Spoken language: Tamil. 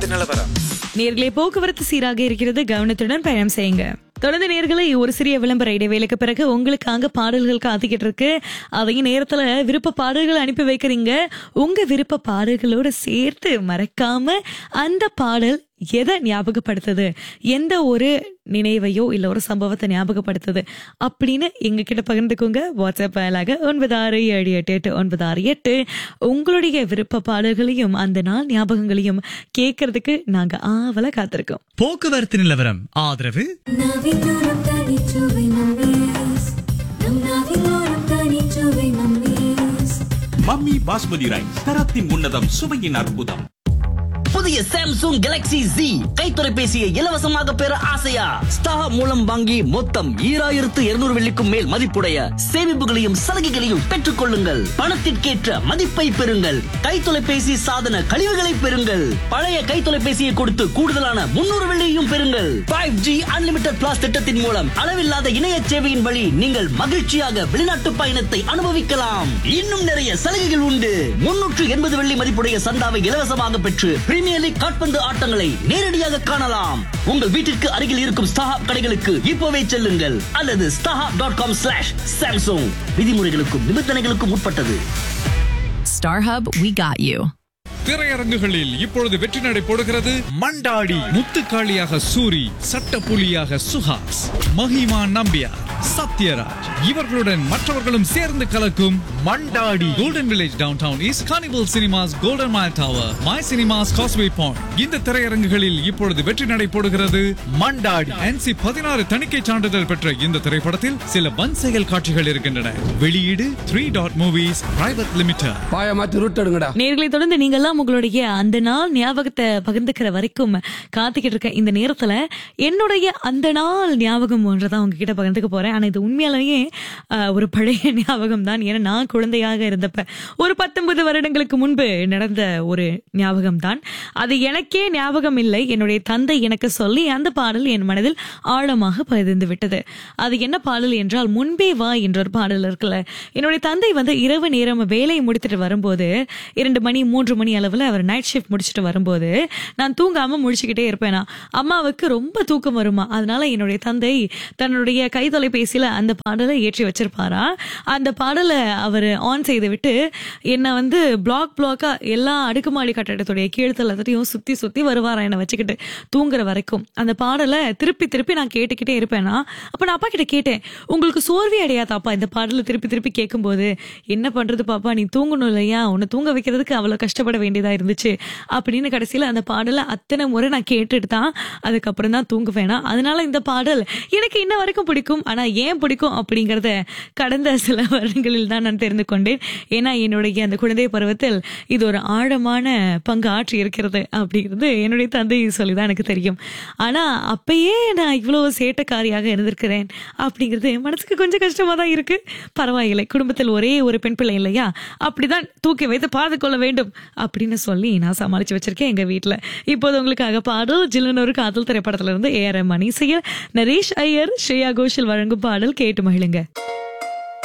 போக்குவரத்து நிலவரம் நேர்களே போக்குவரத்து சீராக இருக்கிறது கவனத்துடன் பயணம் செய்யுங்க தொடர்ந்து நேர்களை ஒரு சிறிய விளம்பர இடைவேளைக்கு பிறகு உங்களுக்காக பாடல்கள் காத்துக்கிட்டு இருக்கு அதையும் நேரத்துல விருப்ப பாடல்கள் அனுப்பி வைக்கிறீங்க உங்க விருப்ப பாடல்களோட சேர்த்து மறக்காம அந்த பாடல் எதை ஞாபகப்படுத்துது எந்த ஒரு நினைவையோ இல்ல ஒரு சம்பவத்தை ஞாபகப்படுத்துது அப்படின்னு எங்க கிட்ட பகிர்ந்துக்கோங்க வாட்ஸ்அப் வாயிலாக ஒன்பது ஆறு ஏழு எட்டு எட்டு ஒன்பது ஆறு எட்டு உங்களுடைய விருப்ப பாடல்களையும் அந்த நாள் ஞாபகங்களையும் கேட்கறதுக்கு நாங்க ஆவலா காத்திருக்கோம் போக்குவரத்து நிலவரம் ஆதரவு நாவிலோரம் தனிச்சுவை மம்மீஸ் நம் நாவிலோரம் தனிச்சுவை மம்மீஸ் மம்மி பாஸ்மதி ரைஸ் தரத்தின் உன்னதம் சுவையின் அற்புதம் புதிய சாம்சங் கேலக்ஸி Z கைத்தொலைபேசியை இலவசமாக பெற ஆசையா ஸ்டார் மூலம் வாங்கி மொத்தம் ஈராயிரத்து இருநூறு வெள்ளிக்கும் மேல் மதிப்புடைய சேமிப்புகளையும் சலுகைகளையும் பெற்றுக் கொள்ளுங்கள் பணத்திற்கேற்ற மதிப்பை பெறுங்கள் கைத்தொலைபேசி சாதன கழிவுகளை பெறுங்கள் பழைய கைத்தொலைபேசியை கொடுத்து கூடுதலான முன்னூறு வெள்ளியையும் பெறுங்கள் ஃபைவ் ஜி அன்லிமிடெட் பிளாஸ் திட்டத்தின் மூலம் அளவில்லாத இணைய சேவையின் வழி நீங்கள் மகிழ்ச்சியாக வெளிநாட்டு பயணத்தை அனுபவிக்கலாம் இன்னும் நிறைய சலுகைகள் உண்டு முன்னூற்று எண்பது வெள்ளி மதிப்புடைய சந்தாவை இலவசமாக பெற்று பிரீமியர் லீக் காட்பந்து ஆட்டங்களை நேரடியாக காணலாம் உங்கள் வீட்டிற்கு அருகில் இருக்கும் ஸ்டாஹாப் கடைகளுக்கு இப்போவே செல்லுங்கள் அல்லது StarHub dot com slash Samsung விதிமுறைகளுக்கும் நிபந்தனைகளுக்கும் உட்பட்டது StarHub, we got you. திரையரங்குகளில் இப்பொழுது வெற்றி நடை போடுகிறது மண்டாடி முத்துக்காளியாக சூரி சட்டப்புலியாக சுஹாஸ் மஹிமா நம்பியார் சத்யராஜ் இவர்களுடன் மற்றவர்களும் சேர்ந்து கலக்கும் Mandaadi Golden Village Downtown is Carnival Cinemas Golden Mile Tower My Cinemas Causeway Point இந்த திரையரங்குகளில் இப்பொழுது வெற்றி நடை போடுகிறது மண்டாடி என்சி பதினாறு தணிக்கை சான்றிதழ் பெற்ற இந்த திரைப்படத்தில் சில வன் செயல் காட்சிகள் இருக்கின்றன வெளியீடு three dot movies private limited பாய மாத்தி ரூட் எடுங்கடா நேர்களை தொடர்ந்து நீங்கெல்லாம் உங்களுடைய அந்த நாள் ஞாபகத்தை பகிர்ந்துக்கிற வரைக்கும் காத்துக்கிட்டு இருக்க இந்த நேரத்துல என்னுடைய அந்த நாள் ஞாபகம் ஒன்றுதான் உங்ககிட்ட பகிர்ந்துக்க போறேன் ஆனா இது உண்மையாலேயே ஆஹ், ஒரு பழைய ஞாபகம் தான் ஏன்னா நான் குழந்தையாக இருந்தப்ப ஒரு பத்தொன்பது வருடங்களுக்கு முன்பு நடந்த ஒரு ஞாபகம் தான் அது எனக்கே ஞாபகம் இல்லை என்னுடைய தந்தை எனக்கு சொல்லி அந்த பாடல் என் மனதில் ஆழமாக பதிந்து விட்டது அது என்ன பாடல் என்றால் முன்பே வா என்ற ஒரு பாடல் இருக்குல்ல என்னுடைய தந்தை வந்து இரவு நேரம் வேலையை முடித்துட்டு வரும்போது இரண்டு மணி மூன்று மணி அளவில் அவர் நைட் ஷிஃப்ட் முடிச்சுட்டு வரும்போது நான் தூங்காம முடிச்சுக்கிட்டே இருப்பேனா அம்மாவுக்கு ரொம்ப தூக்கம் வருமா அதனால என்னுடைய தந்தை தன்னுடைய கை தொலைபேசியில அந்த பாடலை ஏற்றி வச்சிருப்பாரா அந்த பாடலை அவர் ஆன் செய்து விட்டு என்னை வந்து பிளாக் பிளாக்கா எல்லா அடுக்குமாடி கட்டடத்துடைய கீழ்த்தளத்தையும் சுத்தி சுத்தி வருவாரா என்னை வச்சுக்கிட்டு தூங்குற வரைக்கும் அந்த பாடலை திருப்பி திருப்பி நான் கேட்டுக்கிட்டே இருப்பேனா அப்ப நான் அப்பா கிட்ட கேட்டேன் உங்களுக்கு சோர்வே அடையாதாப்பா இந்த பாடலை திருப்பி திருப்பி கேட்கும்போது என்ன பண்றது பாப்பா நீ தூங்கணும் இல்லையா உன்னை தூங்க வைக்கிறதுக்கு அவ்வளவு கஷ்டப்பட வேண்டியதா இருந்துச்சு அப்படின்னு கடைசியில அந்த பாடலை அத்தனை முறை நான் கேட்டுட்டு தான் அதுக்கப்புறம் தான் தூங்குவேனா அதனால இந்த பாடல் எனக்கு இன்ன வரைக்கும் பிடிக்கும் ஆனா ஏன் பிடிக்கும் அப்படிங்கறத கடந்த சில வருடங்களில் தான் நான் தெரிந்து கொண்டேன் ஏன்னா என்னுடைய அந்த குழந்தை பருவத்தில் இது ஒரு ஆழமான பங்கு ஆற்றி இருக்கிறது அப்படிங்கிறது என்னுடைய தந்தை சொல்லிதான் எனக்கு தெரியும் ஆனா அப்பயே நான் இவ்வளவு சேட்டக்காரியாக இருந்திருக்கிறேன் அப்படிங்கிறது மனசுக்கு கொஞ்சம் கஷ்டமா தான் இருக்கு பரவாயில்லை குடும்பத்தில் ஒரே ஒரு பெண் பிள்ளை இல்லையா அப்படிதான் தூக்கி வைத்து பார்த்து கொள்ள வேண்டும் அப்படின்னு சொல்லி நான் சமாளிச்சு வச்சிருக்கேன் எங்க வீட்டுல இப்போது உங்களுக்காக பாடல் ஜில்லுன்னு ஒரு காதல் திரைப்படத்துல இருந்து ஏஆர் மணி செயல் நரேஷ் ஐயர் ஸ்ரேயா கோஷல் வழங்கும் பாடல் கேட்டு மகிழுங்க